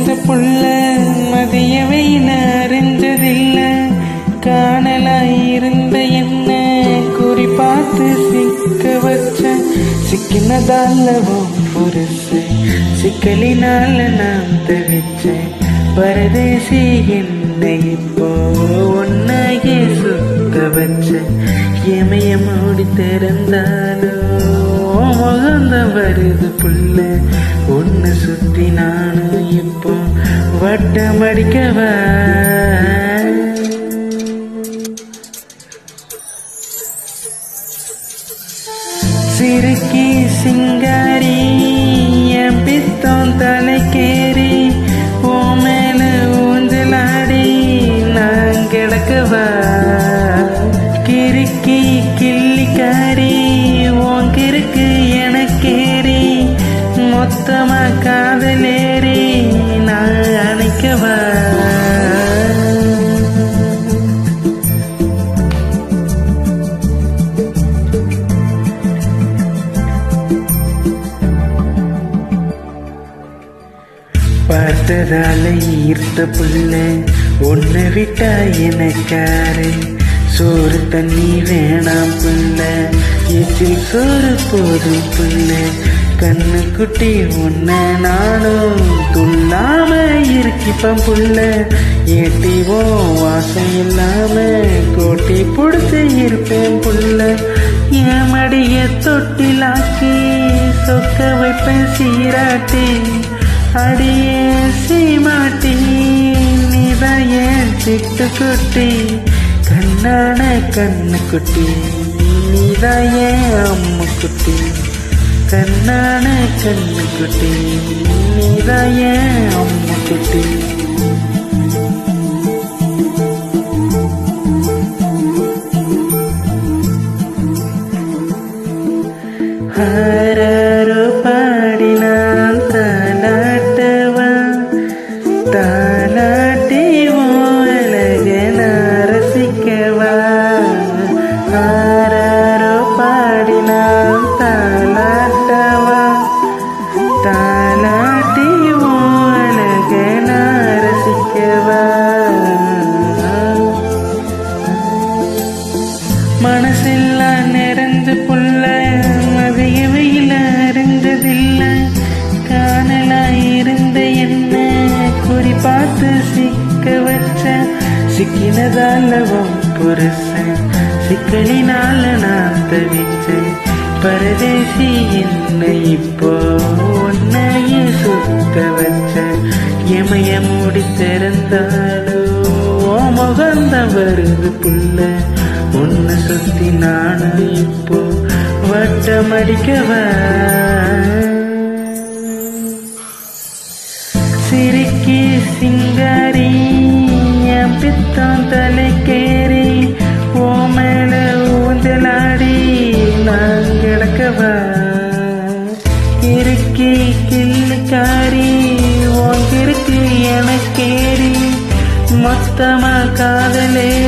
நிறைஞ்ச புள்ள மதிய வெயில அறிஞ்சதில்ல காணலாய் இருந்த என்ன குறி பார்த்து சிக்க வச்ச சிக்கினதாலவும் புருசு சிக்கலினால நான் தவிச்சேன் பரதேசி என்னை இப்போ ஒன்னாகி சுத்த வச்ச எமைய மூடி திறந்தாலோ முகந்த வருது புள்ள ஒன்னு சுத்தி நானும் இப்போ வட்டம் அடிக்கவா சிறுக்கி சிங்காரி என் பித்தம் தலைக்கேறி ஓ மேல ஊஞ்சலாடி நான் கிடக்கவா கிறுக்கி கிள்ளிக்காரி உன் கிறுக்கு எனக்கேறி மொத்தமா காதலேறி நான் அணைக்கவா பார்த்ததால ஈர்த்த புள்ள உன்னை விட்டா எனக்காரு சோறு தண்ணி வேணாம் புள்ள எச்சில் சோறு போதும் புள்ள கண்ணு குட்டி உன்னை நானும் துள்ளாம இருக்கிப்பேன் புள்ள ஏட்டிவோ வாசம் இல்லாம கோட்டி பிடிச்சு இருப்பேன் புள்ள என் மடிய தொட்டிலாக்கி சொக்க வைப்பேன் சீராட்டி அடியே சீமாட்டி நீதான் ஏன் சிட்டு குட்டி கண்ணான கண்ணு குட்டி நீதான் ஏன் அம்மு குட்டி கண்ணான கண்ணு குட்டி நீதான் ஏன் அம்மு குட்டி ஆராரோ பாடினான் தாலாட்டவா தாலாட்டி உலக ரசிக்கவா ஆராரோ பாடினான் தாலாட்டவா தாலாட்டி உலக ரசிக்கவா மனசெல்லாம் நிறைஞ்ச புள்ள மதிய வெயில அறிஞ்சதில்ல காணலா இருந்த என்ன குறி பார்த்து சிக்க வச்ச சிக்கினதாலவும் புருஷன் சிக்கலினால நான் தவிச்சேன் பரதேசி என்னை இப்போ உன்னையே சுத்த வச்ச எமைய மூடி திறந்தாலோ முகந்த வருது புள்ள உன்னை சுத்தி நானும் இப்போ வட்டமடிக்கவா சிரிக்கி சிங்காரி என் பித்தம் தலைக்கேறி ஓ மேல ஊஞ்சலாடி நான் கிடக்கவா இருக்கி கிள்ளுக்காரி உங்கிருக்கு எனக்கேறி மொத்தமா காதலே